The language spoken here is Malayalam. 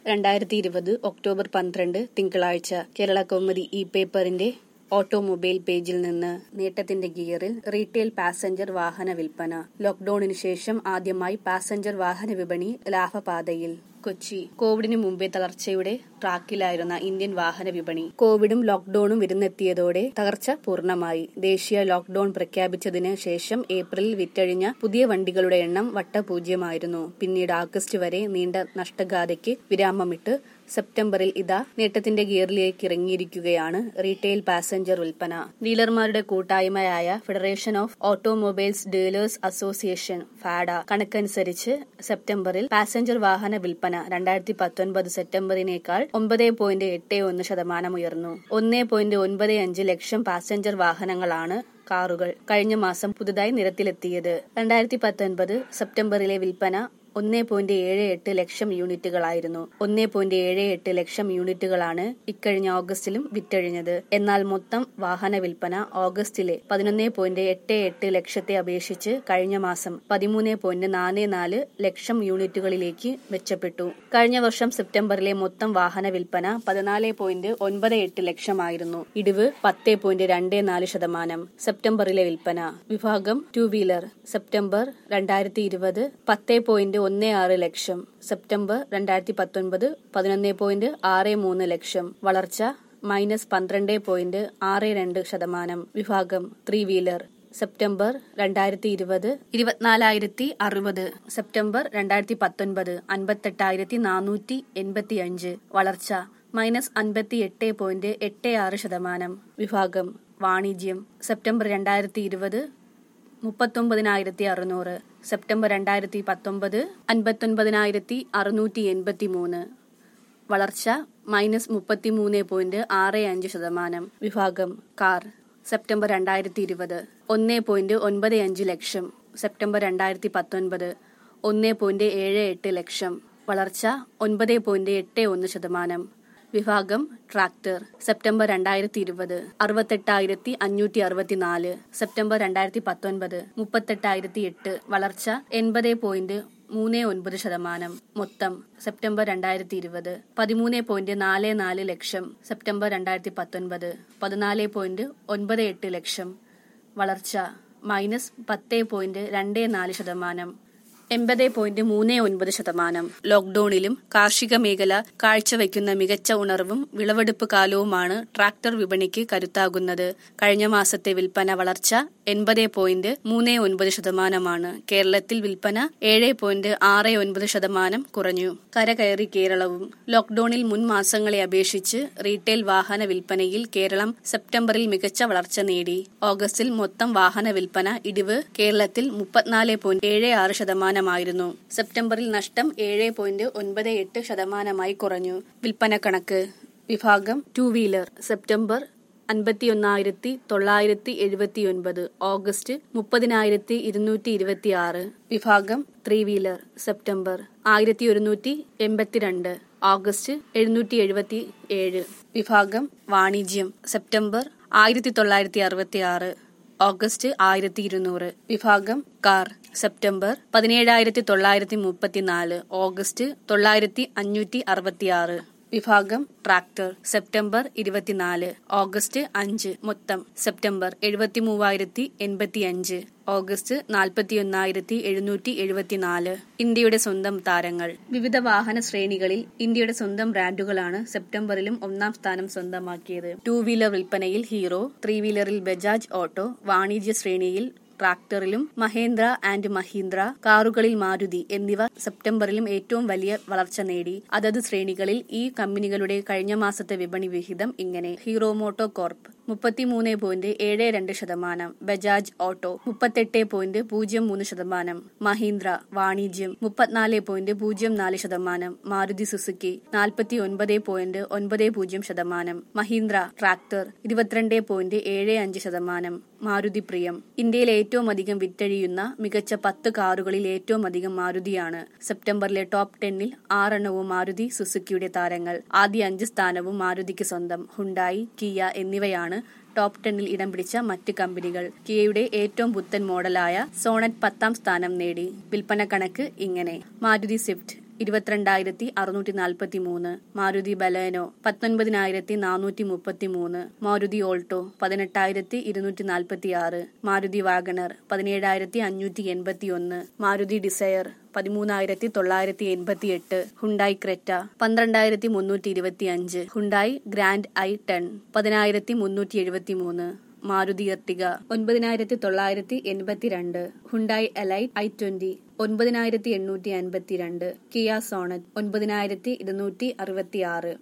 രണ്ടായിരത്തി ഇരുപത് ഒക്ടോബർ പന്ത്രണ്ട് തിങ്കളാഴ്ച കേരള കൗമുദി ഇ പേപ്പറിന്റെ ഓട്ടോമൊബൈൽ പേജിൽ നിന്ന് നേട്ടത്തിന്റെ ഗിയറിൽ റീറ്റെയിൽ പാസഞ്ചർ വാഹന വിൽപ്പന ലോക്ഡൌണിന് ശേഷം ആദ്യമായി പാസഞ്ചർ വാഹന വിപണി ലാഭപാതയിൽ കൊച്ചി കോവിഡിന് മുമ്പേ തളർച്ചയുടെ ട്രാക്കിലായിരുന്ന ഇന്ത്യൻ വാഹന വിപണി കോവിഡും ലോക്ഡൌണും വിരുന്നെത്തിയതോടെ തകർച്ച പൂർണ്ണമായി ദേശീയ ലോക്ഡൌൺ പ്രഖ്യാപിച്ചതിന് ശേഷം ഏപ്രിലിൽ വിറ്റഴിഞ്ഞ പുതിയ വണ്ടികളുടെ എണ്ണം വട്ടപൂജ്യമായിരുന്നു പിന്നീട് ആഗസ്റ്റ് വരെ നീണ്ട നഷ്ടഗാഥയ്ക്ക് വിരാമമിട്ട് സെപ്റ്റംബറിൽ ഇതാ നേട്ടത്തിന്റെ ഗിയറിലേക്ക് ഇറങ്ങിയിരിക്കുകയാണ് റീറ്റെയിൽ പാസഞ്ചർ വിൽപ്പന ഡീലർമാരുടെ കൂട്ടായ്മയായ federation of automobiles dealers association FADA കണക്കനുസരിച്ച് സെപ്റ്റംബറിൽ പാസഞ്ചർ വാഹന വിൽപ്പന രണ്ടായിരത്തി പത്തൊൻപത് സെപ്റ്റംബറിനേക്കാൾ ഒമ്പത് പോയിന്റ് എട്ട് ഒന്ന് ശതമാനം ഉയർന്നു ഒന്ന് പോയിന്റ് ഒൻപത് അഞ്ച് ലക്ഷം പാസഞ്ചർ വാഹനങ്ങളാണ് കാറുകൾ കഴിഞ്ഞ മാസം പുതുതായി നിരത്തിലെത്തിയത് രണ്ടായിരത്തി പത്തൊൻപത് സെപ്റ്റംബറിലെ വിൽപ്പന ഒന്ന് പോയിന്റ് ഏഴ് എട്ട് ലക്ഷം യൂണിറ്റുകളായിരുന്നു ഒന്ന് പോയിന്റ് ഏഴ് എട്ട് ലക്ഷം യൂണിറ്റുകളാണ് ഇക്കഴിഞ്ഞ ഓഗസ്റ്റിലും വിറ്റഴിഞ്ഞത് എന്നാൽ മൊത്തം വാഹന വിൽപ്പന ഓഗസ്റ്റിലെ പതിനൊന്ന് പോയിന്റ് എട്ട് എട്ട് ലക്ഷത്തെ അപേക്ഷിച്ച് കഴിഞ്ഞ മാസം പതിമൂന്ന് പോയിന്റ് നാല് നാല് ലക്ഷം യൂണിറ്റുകളിലേക്ക് മെച്ചപ്പെട്ടു കഴിഞ്ഞ വർഷം സെപ്റ്റംബറിലെ മൊത്തം വാഹന വിൽപ്പന പതിനാല് പോയിന്റ് ഒൻപത് എട്ട് ലക്ഷമായിരുന്നു ഇടിവ് പത്ത് പോയിന്റ് രണ്ട് നാല് ശതമാനം സെപ്റ്റംബറിലെ വിൽപ്പന വിഭാഗം ടു വീലർ സെപ്റ്റംബർ രണ്ടായിരത്തി ഇരുപത് പത്ത് പോയിന്റ് ഒന്ന് ആറ് ലക്ഷം സെപ്റ്റംബർ രണ്ടായിരത്തി പത്തൊൻപത് പതിനൊന്ന് പോയിന്റ് ആറ് മൂന്ന് ലക്ഷം വളർച്ച മൈനസ് പന്ത്രണ്ട് പോയിന്റ് ആറ് രണ്ട് ശതമാനം വിഭാഗം ത്രീ വീലർ സെപ്റ്റംബർ രണ്ടായിരത്തി ഇരുപത് ഇരുപത്തിനാലായിരത്തി അറുപത് സെപ്റ്റംബർ രണ്ടായിരത്തി പത്തൊൻപത് അൻപത്തെട്ടായിരത്തി നാനൂറ്റി എൺപത്തി അഞ്ച് വളർച്ച മൈനസ് അൻപത്തി എട്ട് പോയിന്റ് എട്ട് ആറ് ശതമാനം വിഭാഗം വാണിജ്യം സെപ്റ്റംബർ രണ്ടായിരത്തി ഇരുപത് മുപ്പത്തൊമ്പതിനായിരത്തി അറുന്നൂറ് സെപ്റ്റംബർ രണ്ടായിരത്തി പത്തൊമ്പത് അൻപത്തൊൻപതിനായിരത്തി അറുന്നൂറ്റി എൺപത്തി മൂന്ന് വളർച്ച മൈനസ് മുപ്പത്തിമൂന്ന് പോയിന്റ് ആറ് അഞ്ച് ശതമാനം വിഭാഗം കാർ സെപ്റ്റംബർ രണ്ടായിരത്തി ഇരുപത് ഒന്ന് പോയിന്റ് ഒൻപത് അഞ്ച് ലക്ഷം സെപ്റ്റംബർ രണ്ടായിരത്തി പത്തൊൻപത് ഒന്ന് പോയിന്റ് ഏഴ് എട്ട് ലക്ഷം വളർച്ച ഒൻപത് പോയിന്റ് എട്ട് ഒന്ന് ശതമാനം വിഭാഗം ട്രാക്ടർ സെപ്റ്റംബർ രണ്ടായിരത്തി ഇരുപത് അറുപത്തെട്ടായിരത്തി അഞ്ഞൂറ്റി അറുപത്തിനാല് സെപ്റ്റംബർ രണ്ടായിരത്തി പത്തൊൻപത് മുപ്പത്തെട്ടായിരത്തി എട്ട് വളർച്ച എൺപത് പോയിന്റ് മൂന്ന് ഒൻപത് ശതമാനം മൊത്തം സെപ്റ്റംബർ രണ്ടായിരത്തി ഇരുപത് പതിമൂന്ന് പോയിന്റ് നാല് നാല് ലക്ഷം സെപ്റ്റംബർ രണ്ടായിരത്തി പത്തൊൻപത് പതിനാല് പോയിന്റ് ഒൻപത് എട്ട് ലക്ഷം വളർച്ച മൈനസ് പത്ത് പോയിന്റ് രണ്ട് നാല് ശതമാനം എൺപത് പോയിന്റ് മൂന്ന് ഒൻപത് ശതമാനം ലോക്ഡൌണിലും കാർഷിക മേഖല കാഴ്ചവെക്കുന്ന മികച്ച ഉണർവും വിളവെടുപ്പ് കാലവുമാണ് ട്രാക്ടർ വിപണിക്ക് കരുത്താകുന്നത് കഴിഞ്ഞ മാസത്തെ വിൽപ്പന വളർച്ച എൺപത് പോയിന്റ് മൂന്ന് ഒൻപത് ശതമാനമാണ് കേരളത്തിൽ വിൽപ്പന ഏഴ് പോയിന്റ് ആറ് ഒൻപത് ശതമാനം കുറഞ്ഞു കരകയറി കേരളവും ലോക്ഡൌണിൽ മുൻ മാസങ്ങളെ അപേക്ഷിച്ച് റീറ്റെയിൽ വാഹന വിൽപ്പനയിൽ കേരളം സെപ്റ്റംബറിൽ മികച്ച വളർച്ച നേടി ഓഗസ്റ്റിൽ മൊത്തം വാഹന വിൽപ്പന ഇടിവ് കേരളത്തിൽ മുപ്പത്തിനാല് പോയിന്റ് ഏഴ് ആറ് ശതമാനമായിരുന്നു സെപ്റ്റംബറിൽ നഷ്ടം ഏഴ് പോയിന്റ് ഒൻപത് എട്ട് ശതമാനമായി കുറഞ്ഞു വിൽപ്പന കണക്ക് വിഭാഗം ടു വീലർ സെപ്റ്റംബർ അൻപത്തിയൊന്നായിരത്തി തൊള്ളായിരത്തി എഴുപത്തിയൊൻപത് ഓഗസ്റ്റ് മുപ്പതിനായിരത്തി ഇരുന്നൂറ്റി ഇരുപത്തി ആറ് വിഭാഗം ത്രീ വീലർ സെപ്റ്റംബർ ആയിരത്തി ഒരുന്നൂറ്റി എൺപത്തിരണ്ട് ഓഗസ്റ്റ് എഴുന്നൂറ്റി എഴുപത്തി ഏഴ് വിഭാഗം വാണിജ്യം സെപ്റ്റംബർ ആയിരത്തി തൊള്ളായിരത്തി അറുപത്തി ആറ് ഓഗസ്റ്റ് ആയിരത്തി ഇരുന്നൂറ് വിഭാഗം കാർ സെപ്റ്റംബർ പതിനേഴായിരത്തി തൊള്ളായിരത്തി മുപ്പത്തിനാല് ഓഗസ്റ്റ് തൊള്ളായിരത്തി അഞ്ഞൂറ്റി അറുപത്തിയാറ് വിഭാഗം ട്രാക്ടർ സെപ്റ്റംബർ ഇരുപത്തിനാല് ഓഗസ്റ്റ് അഞ്ച് മൊത്തം സെപ്റ്റംബർ എഴുപത്തി മൂവായിരത്തി എൺപത്തി അഞ്ച് ഓഗസ്റ്റ് നാൽപ്പത്തിയൊന്നായിരത്തി എഴുന്നൂറ്റി എഴുപത്തിനാല് ഇന്ത്യയുടെ സ്വന്തം താരങ്ങൾ വിവിധ വാഹന ശ്രേണികളിൽ ഇന്ത്യയുടെ സ്വന്തം ബ്രാൻഡുകളാണ് സെപ്റ്റംബറിലും ഒന്നാം സ്ഥാനം സ്വന്തമാക്കിയത് ടൂ വീലർ വിൽപ്പനയിൽ ഹീറോ ത്രീ വീലറിൽ ബജാജ് ഓട്ടോ വാണിജ്യ ശ്രേണിയിൽ ട്രാക്ടറിലും മഹേന്ദ്ര ആൻഡ് മഹീന്ദ്ര കാറുകളിൽ മാരുതി എന്നിവ സെപ്റ്റംബറിലും ഏറ്റവും വലിയ വളർച്ച നേടി അതത് ശ്രേണികളിൽ ഈ കമ്പനികളുടെ കഴിഞ്ഞ മാസത്തെ വിപണി വിഹിതം ഇങ്ങനെ ഹീറോ മോട്ടോ കോർപ്പ് മുപ്പത്തിമൂന്ന് പോയിന്റ് ഏഴ് രണ്ട് ശതമാനം ബജാജ് ഓട്ടോ മുപ്പത്തെട്ട് പോയിന്റ് പൂജ്യം മൂന്ന് ശതമാനം മഹീന്ദ്ര വാണിജ്യം മുപ്പത്തിനാല് പോയിന്റ് പൂജ്യം നാല് ശതമാനം മാരുതി സുസുക്കി നാൽപ്പത്തി ഒൻപത് പോയിന്റ് ഒൻപത് പൂജ്യം ശതമാനം മഹീന്ദ്ര ട്രാക്ടർ ഇരുപത്തിരണ്ട് പോയിന്റ് ഏഴ് അഞ്ച് ശതമാനം മാരുതി പ്രിയം ഇന്ത്യയിലെ ഏറ്റവും അധികം വിറ്റഴിയുന്ന മികച്ച പത്ത് കാറുകളിൽ ഏറ്റവും അധികം മാരുതിയാണ് സെപ്റ്റംബറിലെ ടോപ്പ് ടെന്നിൽ ആറെണ്ണവും മാരുതി സുസുക്കിയുടെ താരങ്ങൾ ആദ്യ അഞ്ച് സ്ഥാനവും മാരുതിക്ക് സ്വന്തം ഹുണ്ടായി കിയ എന്നിവയാണ് ടോപ്പ് ടെന്നിൽ ഇടം പിടിച്ച മറ്റ് കമ്പനികൾ കിയയുടെ ഏറ്റവും പുത്തൻ മോഡലായ സോണറ്റ് പത്താം സ്ഥാനം നേടി വിൽപ്പന കണക്ക് ഇങ്ങനെ മാരുതി സ്വിഫ്റ്റ് ഇരുപത്തിരണ്ടായിരത്തി അറുന്നൂറ്റി നാൽപ്പത്തി മൂന്ന് മാരുതി ബലേനോ പത്തൊൻപതിനായിരത്തി നാനൂറ്റി മുപ്പത്തി മൂന്ന് മാരുതി ഓൾട്ടോ പതിനെട്ടായിരത്തി ഇരുന്നൂറ്റി നാൽപ്പത്തി ആറ് മാരുതി വാഗണർ പതിനേഴായിരത്തി അഞ്ഞൂറ്റി എൺപത്തി ഒന്ന് മാരുതി ഡിസയർ പതിമൂന്നായിരത്തി തൊള്ളായിരത്തി എൺപത്തി എട്ട് ഹുണ്ടായി ക്രെറ്റ പന്ത്രണ്ടായിരത്തി മുന്നൂറ്റി ഇരുപത്തി അഞ്ച് ഹുണ്ടായി ഗ്രാൻഡ് ഐ ടെൻ പതിനായിരത്തി മുന്നൂറ്റി എഴുപത്തി മൂന്ന് മാരുതി എർട്ടിക ഒൻപതിനായിരത്തി തൊള്ളായിരത്തി എൺപത്തിരണ്ട് ഹുണ്ടായി എലൈറ്റ് ഐ ട്വന്റി ഒൻപതിനായിരത്തി എണ്ണൂറ്റി അൻപത്തിരണ്ട് കിയ സോണറ്റ് ഒൻപതിനായിരത്തി ഇരുന്നൂറ്റി അറുപത്തി ആറ്